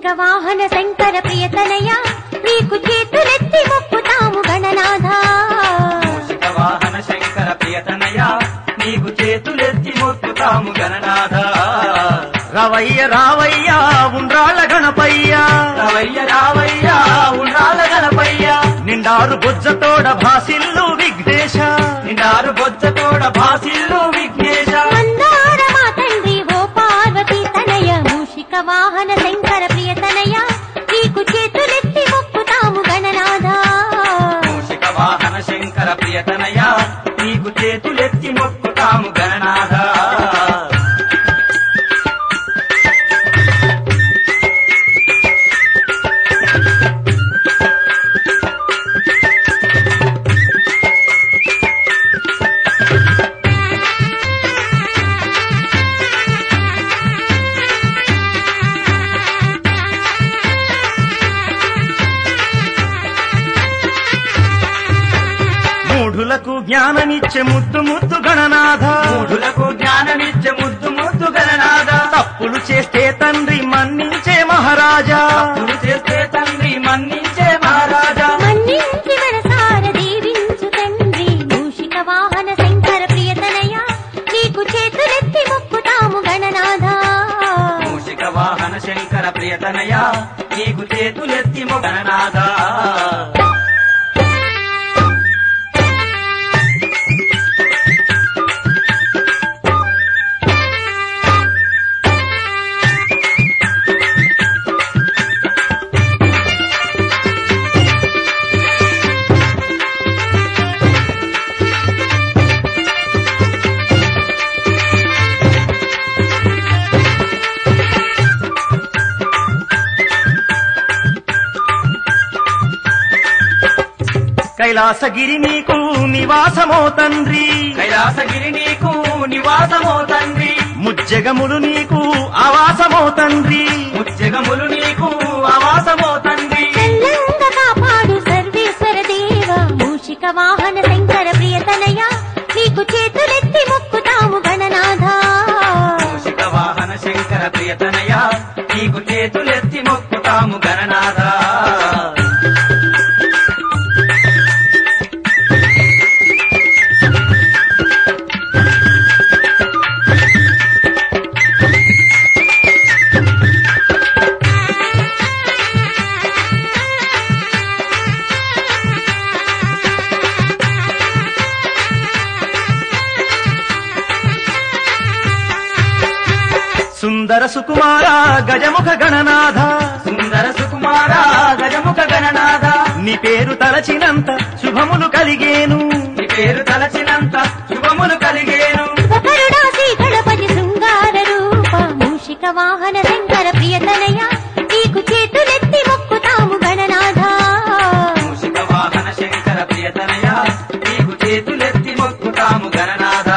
వాహన శంకర ప్రియతనయ నీకు చేతులెత్తి మొక్కుతాము గణనాథ మూషిక వాహన శంకర ప్రియతనయ నీకు చేతులెత్తి మొక్కుతాము గణనాథ రవయ్య రావయ్య ఉండ్రాళ్ళ గణపయ్య రావయ్య రావయ్య ఉండాల గణపయ్య నిండారు బుజ్జతోడ భాసిల్లు విఘ్నేశ నిండారు బొచ్చతోడ భాసిల్లు విఘ్నేశ మందార మా తండ్రి ఓ పార్వతీ తనయ మూషిక వాహన శంకర ప్రియతనయ నీకు చేతులెత్తి మొక్కుతాము గణనాథ మూషిక వాహన శంకర ప్రియతనయ నీకు చేతులెత్తి మొక్కుతాము గణనాథ మూఢులకు జ్ఞానమిచ్చే ముద్దు ముద్దు గణనాథ మూఢులకు జ్ఞానమిచ్చే ముద్దు ముద్దు గణనాథ తప్పులు చేస్తే తండ్రి మన్నించే మహారాజా తప్పులు చేస్తే తండ్రి మన్నించే మహారాజా మన్నించి మనసార దీవించు తండ్రి మూషిక వాహన శంకర ప్రియతనయ నీకు చేతులెత్తి మొక్కుతాము గణనాథ మూషిక వాహన శంకర ప్రియతనయ నీకు చేతులెత్తి మొ గణనాథ కైలాసగిరి నీకు నివాసమో తండ్రి కైలాసగిరి నీకు నివాసమో తండ్రి ముజ్జగములు నీకు ఆవాసమో తండ్రి ముజ్జగములు నీకు ఆవాసమో తండ్రి చల్లంగా కాపాడు సర్వేశ్వర దేవ మూషిక వాహన శంకర ప్రియతనయ నీకు చేతులెత్తి మొక్కుతాము గణనాథ మూషిక వాహన శంకర ప్రియతనయ నీకు చేతులెత్తి మొక్కుతాము గణనాథ సుందర సుకుమార గజముఖ గణనాథ సుందర సుకుమార గజముఖ గణనాథ నీ పేరు తలచినంత శుభములు కలిగేను నీ పేరు తలచినంత శుభములు కలిగేను శుభకరుడాసి గణపతి శృంగార రూప మూషిక వాహన శంకర ప్రియతనయ నీకు చేతులెత్తి మొక్కుతాము గణనాథ మూషిక వాహన శంకర ప్రియతనయ నీకు చేతులెత్తి మొక్కుతాము గణనాథ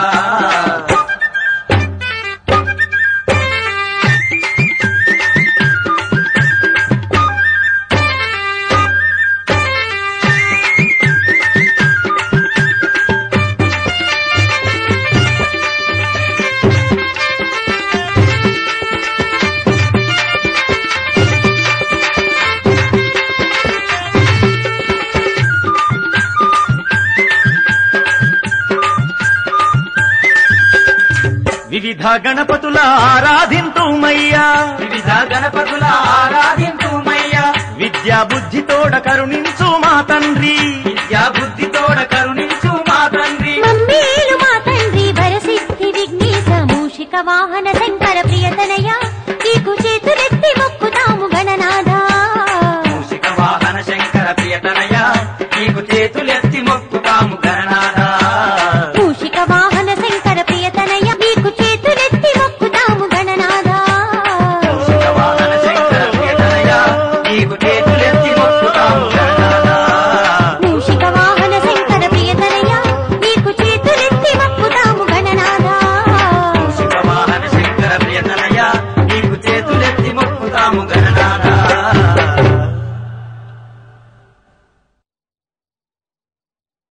వివిధ గణపతుల ఆరాధింతుమయ్యా వివిధ గణపతుల ఆరాధింతుమయ్య విద్యా బుద్ధితోడ కరుణించు మా తండ్రి విద్యా బుద్ధితోడ కరుణించు మా తండ్రి మమ్మీలు మా తండ్రి వరసిద్ధి విఘ్నేశ మూషిక వాహన శంకర ప్రియతనయ నీకు